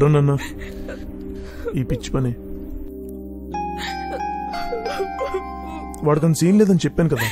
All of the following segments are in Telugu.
ఏంట్రా నన్న ఈ పిచ్చి పని వాడికని సీన్ లేదని చెప్పాను కదా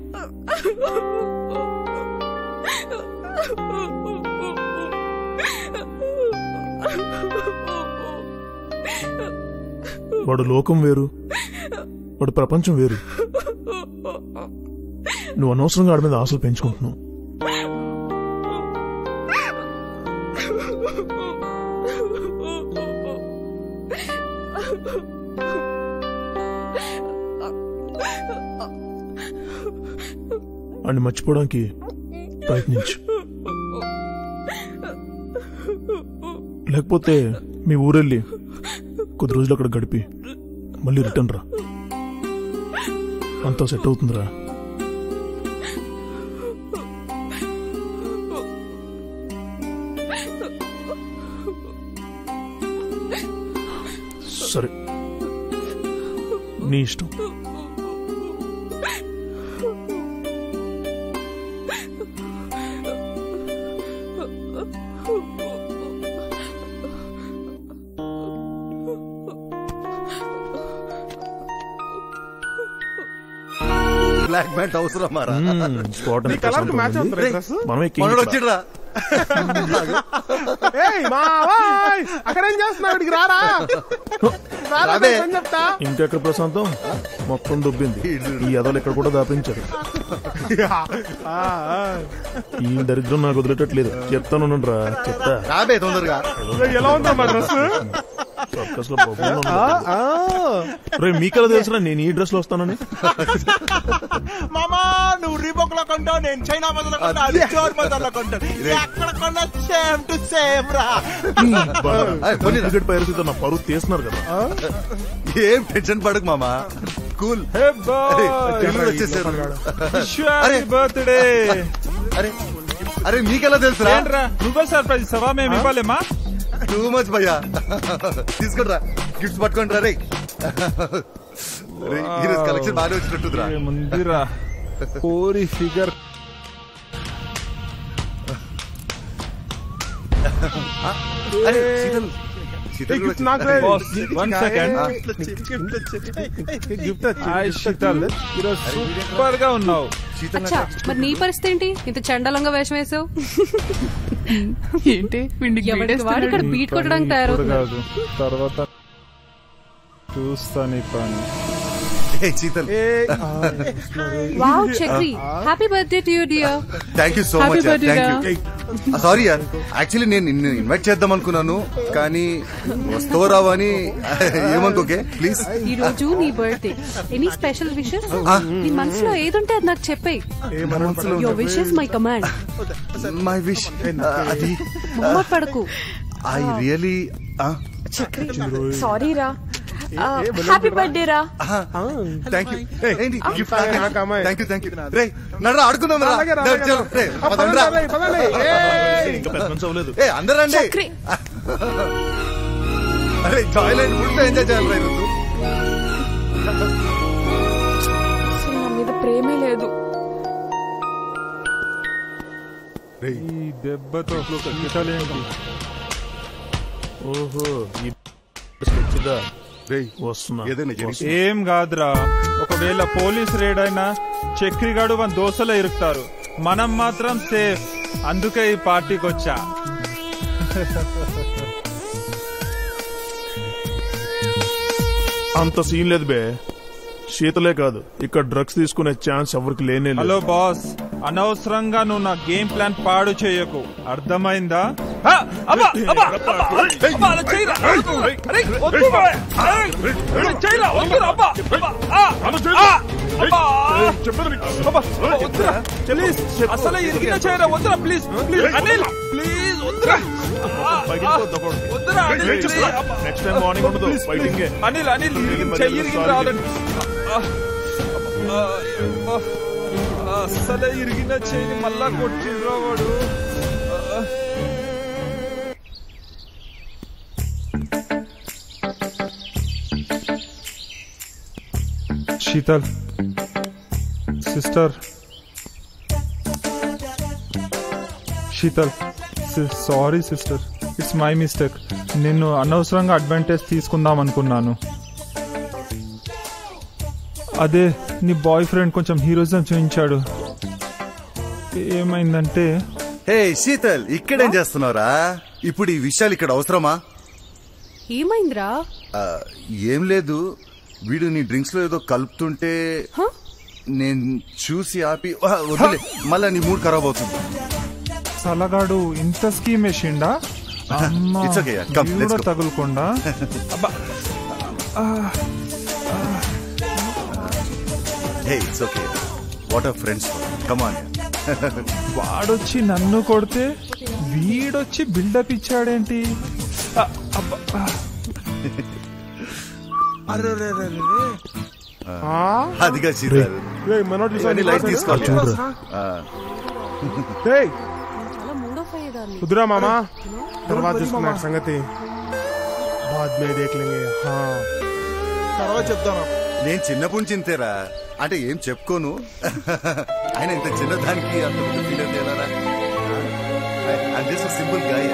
వాడు లోకం వేరు వాడు ప్రపంచం వేరు నువ్వు అనవసరంగా వాడి మీద ఆశలు పెంచుకుంటున్నావు వాడిని మర్చిపోవడానికి ప్రయత్నించు లేకపోతే మీ ఊరెళ్ళి కొద్ది రోజులు అక్కడ గడిపి మళ్ళీ రిటర్న్ రా అంతా సెట్ అవుతుందిరా సరే నీ ఇష్టం బ్లాక్ మ్యాట్ అవసరం మారా మ్మ్, స్పాట్ నీ ఎంత కలర్ ప్రశాంతంగా మ్యాచ్ ఉంది. అవుతుంది డ్రెస్ మనమే king మనోడు ఇక్కడ. వచ్చిడ్రా ఏయ్ మావాయ్ అక్కడేం చేస్తున్నావు ఇక్కడికి రారా రారా రాబే. నేను చెప్తా ఇంకెక్కడ ప్రశాంతం మొత్తం దొబ్బింది ఈ ఎదలు ఇక్కడ కూడా దాపించారు ఆ, ఆ. ఈ దరిద్రం నాకు వదిలేటట్లేదు చెప్తాను రా చెప్తా రాబే తొందరగా ఏయ్, ఎలా ఉందా మా డ్రెస్ సర్కస్ లో బొమ్మలు ఉన్నాయి. రేయ్, మీకెలా తెలుసురా నేను ఈ డ్రెస్ లో వస్తానని మామా నువ్వు రీబోక్ లో కొంటావు నేను చైనా బజార్ కొంటా అది చోర్ బజార్ లో కొంటాను ఎక్కడ కొన్నా సేమ్ టు సేమ్ రా అయ్, పోనీరా. క్రికెట్ పైరసీతో నా పరువు తీస్తున్నారు కదా ఏం టెన్షన్ పడకు మామా కూల్ హే బాయ్ వచ్చేసారు హ్యాపీ బర్త్డే అరే అరే మీకెలా తెలుసురా ఏంట్రా నువ్వే సర్ప్రైజ్ ఇస్తావా మేము ఇవ్వలేమా టూ మచ్ భయ్యా తీసుకుంట్రా గిఫ్ట్స్ పట్టుకుంటారా రే ఈరోజు కలెక్షన్ బాగానే వచ్చినట్టుందిరా ముందురా కోరి ఫిగర్ అరే శీతల్ శీతల్ కూడా గిఫ్ట్ నాకు లేదు. Boss one second gift hi Sheetal ఈరోజు సూపర్ గా ఉన్నావు శీతల్ అచ్చా మరి నీ పరిస్థితి ఏంటి ఇంత చండలంగా వేషం వేసావు ఏంటి వీడికి ఎవరికి వాడు ఇక్కడ బీట్ కొట్టడానికి ఇప్పుడు తయారవుతున్నాడు కాదు తర్వాత చూస్తా నీ పని ఏ Sheetal wow Chakri happy birthday to you dear thank you so Happy much birthday, thank you sorry యార్ యాక్చువల్లీ నేను నిన్ను ఇన్వైట్ చేద్దాం అనుకున్నాను కానీ వస్తావో రావో అని ఏమనుకోకే ప్లీజ్ ఈ రోజు నీ బర్త్డే ఎనీ స్పెషల్ విషెస్ నీ మనసులో ఏదుంటే అది నాకు చెప్పేయ్ your wishes my command my wish అది మొహమ్మ పడకు ఐ రియలీ చక్రి సారీ రా హ్యాపీ బర్త్డే రా థ్యాంక్ యూ ఏంటి గిఫ్ట్ నాకు అమ్మాయి. థ్యాంక్ యూ థ్యాంక్ యూ రే నడరా ఆడుకుందాం రా అలాగే రా, రే, అలాగే చలో, రా. రే, ఆ, పదండ్రా. పదండి, పదండి. ఏయ్. ఇంకా పెద్ద మనిషి అవ్వలేదు ఏ అందరూ రండి చక్రి అరే జాయ్లాండ్ ఫుల్ ఎంజాయ్ చేయాలి రా ఈరోజు. అసలు నా మీద ప్రేమే లేదు ఈ దెబ్బతో శీతలేంటి ఓహో ఈ స్కెచ్గా రేయ్, వస్తున్నా ఏదైనా జరిగితే ఏం కాదురా ఒకవేళ పోలీస్ రేడ్ అయినా చక్రిగాడు మన దోశలో ఇరుకుతారు మనం మాత్రం సేఫ్ అందుకే ఈ పార్టీకి వచ్చా అంత సీన్ లేదు బే శీతలే కాదు ఇక్కడ డ్రగ్స్ తీసుకునే ఛాన్స్ ఎవరికి లేనే లేదు హలో బాస్ అనవసరంగా నువ్వు నా గేమ్ ప్లాన్ పాడు చేయకు అర్థమైందా హ! అబ్బా! అబ్బా! అబ్బా! అబ్బా! అలా చేయరా! అరే, వద్దు బాయ్! అరే, అరే, చేయరా! వద్దురా! అబ్బా! అబ్బా! ఆ! ఆ! అబ్బా! అబ్బా! వద్దురా! ప్లీజ్ అసలే ఇరిగిన చేయరా వద్దురా ప్లీజ్ ప్లీజ్ అనిల్ ప్లీజ్ వద్దురా ఆ! ఆ! వద్దురా అనిల్ ప్లీజ్ అబ్బా! నెక్స్ట్ టైం మార్నింగ్ ఉండదు please, fighting please. Anil Anil ఇరిగింది చెయ్యి ఇరిగింది రాదండి అసలే ఇరిగిన చెయ్యి మళ్ళా కొట్టిండ్రా వాడు ఆ. Sheetal sister Sheetal sorry sister it's my mistake నిన్ను అనవసరంగా అడ్వాంటేజ్ తీసుకుందాం అనుకున్నాను అదే నీ బాయ్ ఫ్రెండ్ కొంచెం హీరోయిజం చూపించాడు ఏమైందంటే హే శీతల్ ఇక్కడేం చేస్తున్నావురా ఇప్పుడు ఈ విషయాలు ఇక్కడ అవసరమా ఏమైందిరా ఆ, ఏం లేదు వీడు నీ డ్రింక్స్ లో ఏదో కలుపుతుంటే హ? నేను చూసి ఆపి ఆ, వదిలే మళ్ళా నీ మూడ్ ఖరాబ్ అవుతుంది సలగాడు ఇంత స్కీమ్ వేసిండా అమ్మా, It's okay, yeah. Come, ఇవి let's కూడా go. తగులుకుండా అబ్బా hey it's okay what are friends come on వాడొచ్చి నన్ను కొడితే వీడొచ్చి బిల్డప్ ఇచ్చాడేంటి ఆ, అబ్బా, ఆ. అదిగా శీతల్ మనోడు ఇవన్నీ లైట్ తీసుకోవాలి చూడరా ఆ, ఏయ్ అలా మూడో పోయేదాన్ని కుదురా మామా తర్వాత చూసుకున్నాడు సంగతి బాద్ మే దేఖ్ లేంగే హా తర్వాత చెప్తాను నేను చిన్నప్పటి నుంచి ఇంతేరా అంటే ఏం చెప్పుకోను ఆయన ఇంత చిన్నదానికి అంత పెద్ద ఫీల్ అయితే ఎలారా అది జస్ట్ సింపుల్ గాయ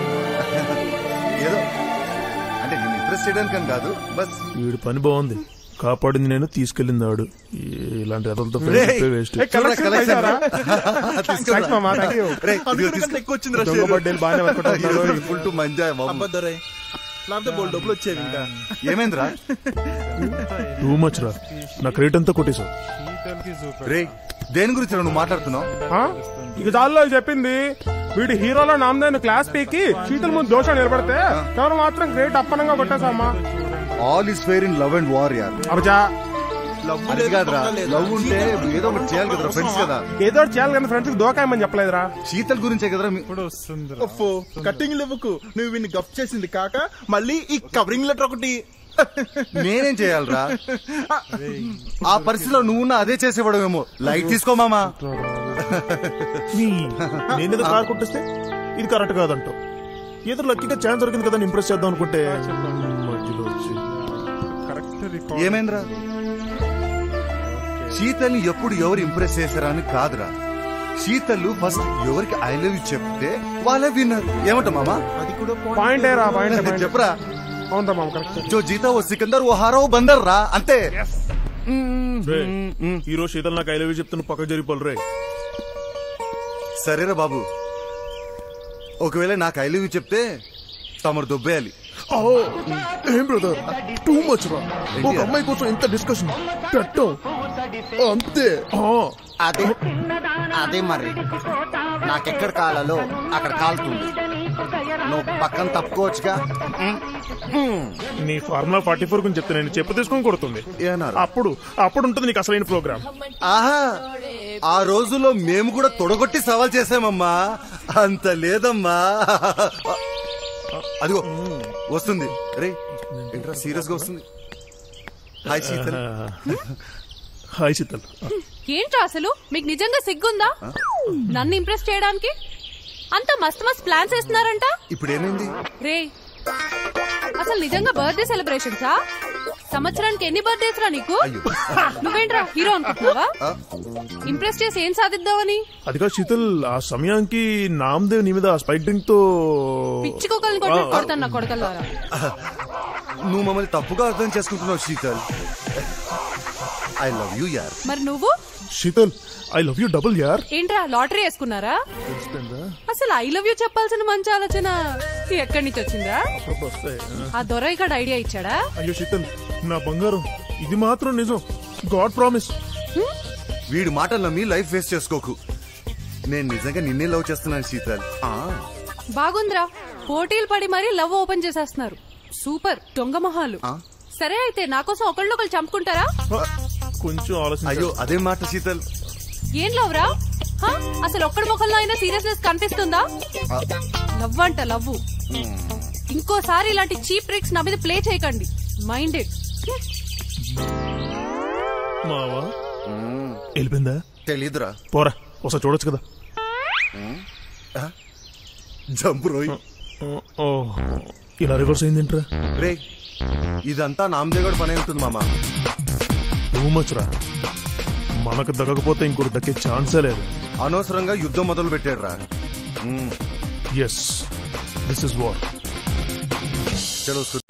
ఏదో అంటే నేను ఇంప్రెస్ చేయడానికి అని కాదు బస్ వీడి పని బాగుంది కాపాడింది నేను తీసుకెళ్ళింది ఆడు ఈ- ఇలాంటి అతలతో వేస్ట్ ఏ, collection పైసారా? Thanks మామా, thank you. అందుకంటే ఎక్కువ వచ్చింది దొంగ బర్త్డేలు బాగానే వర్కౌట్ అవుతున్నారు ఫుల్ టు మంజా అబ్బద్దరే లేకపోతే బోల్ డబ్బులు వచ్చేవి ఇంకా ఏమైందిరా టూ మచ్ రా నా క్రెడిట్ అంతా కొట్టేశావు రే దేని గురించి రా నువ్వు మాట్లాడుతున్నావు ఆ? ఇక చాలు చెప్పింది వీడి హీరోలో నామదేను క్లాస్ పీకి శీతల ముందు దోషం నిలబడితే ఎవరు మాత్రం గ్రేట్ అప్పనంగా కొట్టేశామా all is fair in love and war యార్ అబజా లవ్ అది కాదురా లవ్ ఉంటే ఏదో ఒకటి చేయాలి కదరా ఫ్రెండ్స్ కదా ఏదో ఒకటి చేయాలి కానీ ఫ్రెండ్స్ కి దోకాయమని చెప్పలేదురా శీతల్ గురించే కదరా మీ- ఇప్పుడు వస్తుంది ఒఫో కట్టింగ్ ఇవ్వకు నువ్వు వీడిని గప్ చేసింది కాక మళ్ళీ ఈ కవరింగ్ లెటర్ ఒకటి నేనేం చేయాలరా ఆ పరిస్థితిలో నువ్వు అదే చేసేవాడమేమో లైట్ తీసుకో మామా నేనేదో కార్ కొట్టేస్తే ఇది కరెక్ట్ కాదంటావు ఏదో లక్కీగా ఛాన్స్ దొరికింది కదా ఇంప్రెస్ చేద్దాం అనుకుంటే మధ్యలో వచ్చి కరెక్ట్ రికార్డ్ ఏమైందిరా శీతల్ని ఎప్పుడు ఎవరు ఇంప్రెస్ చేశారా అని కాదురా శీతల్ ఫస్ట్ ఎవరికి ఐ లవ్ యూ చెప్తే వాళ్ళే విన్నారు ఏమంటా మామా అది కూడా పాయింట్ రా పాయింట్ చెప్పరా అవునరా మామ కరెక్ట్ జో జీతా ఓ సికందర్ ఓ హారా ఓ బందర్ రా అంతే రే, ఈ రోజు శీతల్ నాకు ఐ లవ్ యూ చెప్తున్న పక్కకు జరిగిపోలు రే సరేరా బాబు ఒకవేళ నాకు ఐ లవ్ యూ చెప్తే తమరు దొబ్బేయాలి ఏం బ్రదర్ టూ మచ్ రా ఒక అమ్మాయి కోసం ఇంత డిస్కషన్ పెట్టం అంతే అదే అదే మరి నాకెక్కడ కాలాలో అక్కడ కాలుతుంది నువ్వు పక్కన తప్పుకోవచ్చుగా నీ ఫార్ములా ఫార్టీ ఫోర్ గురించి చెప్తే నేను చెప్పు తీసుకొని కొడుతుంది ఏనారు అప్పుడు అప్పుడు ఉంటుంది నీకు అసలైన ప్రోగ్రామ్ ఆహా ఆ రోజుల్లో మేము కూడా తొడగొట్టి సవాల్ చేసామమ్మా అంత లేదమ్మా అదిగో వస్తుంది రే ఏంట్రా సీరియస్ గా వస్తుంది హాయ్ శీతల్ హాయ్ శీతల్ ఏంట్రా అసలు మీకు నిజంగా సిగ్గుందా నన్ను ఇంప్రెస్ చేయడానికి అంత మస్తు మస్తు ప్లాన్స్ వేస్తున్నారంట ఇప్పుడు ఏమైంది రే అసలు నిజంగా బర్త్డే సెలబ్రేషన్సా సంవత్సరానికి ఎన్ని బర్త్డేస్ రా నీకు అయ్యో నువ్వేంట్రా హీరో అనుకుంటున్నావా ఆ, ఇంప్రెస్ చేసి ఏం సాధిద్దామని అదిగా శీతల్ ఆ సమయానికి నామదేవ్ నీ మీద స్పైక్ డ్రింక్ తో పిచ్చి కుక్కల్ని కొట్టినట్టు కొడతాను నా కొడకల్లారా నువ్వు మమ్మల్ని తప్పుగా అర్థం చేసుకుంటున్నావు శీతల్ ఐ లవ్ యూ యార్ మరి నువ్వు Sheetal I love you double యార్ ఏంట్రా లాటరీ వేసుకున్నారా అసలు ఐ లవ్ యూ చెప్పాల్సిన మంచి ఆలోచన ఎక్కడి నుంచి వచ్చిందా ఆ దొర ఇక్కడ ఐడియా ఇచ్చాడా అయ్యో శీతల్ నా బంగారం ఇది మాత్రం నిజం గాడ్ ప్రామిస్ వీడి మాటలు నమ్మి లైఫ్ వేస్ట్ చేసుకోకు నేను నిజంగా నిన్నే లవ్ చేస్తున్నాను శీతల్ ఆ, బాగుందిరా పోటీలు పడి మరీ లవ్ ఓపెన్ చేసేస్తున్నారు సూపర్ దొంగ మొహాలు ఆ? సరే అయితే నా కోసం ఒకళ్ళొకళ్ళు చంపుకుంటారా కొంచెం ఆలోచన అయ్యో అదే మాట శీతల్ ఏం లవ్ రా హా? అసలు ఒక్కడి ముఖంలో అయినా సీరియస్నెస్ కనిపిస్తుందా ఆ, లవ్ అంట లవ్ ఇంకోసారి ఇలాంటి చీప్ ట్రిక్స్ నా మీద ప్లే చేయకండి మైండెడ్ మావా వెళ్ళిపోయిందా తెలీదురా పోరా ఒకసారి చూడొచ్చు కదా జంపు రోయ్ ఓ, ఓ ఇలా రివర్స్ అయిందేంట్రా రే ఇదంతా నామదేవుడు పని ఉంటుంది మామ టూ మచ్ రా మనకు దక్కకపోతే ఇంకోటి దక్కే ఛాన్సే లేదు అనవసరంగా యుద్ధం మొదలు పెట్టాడు రా ఎస్ దిస్ ఇస్ వార్ చలో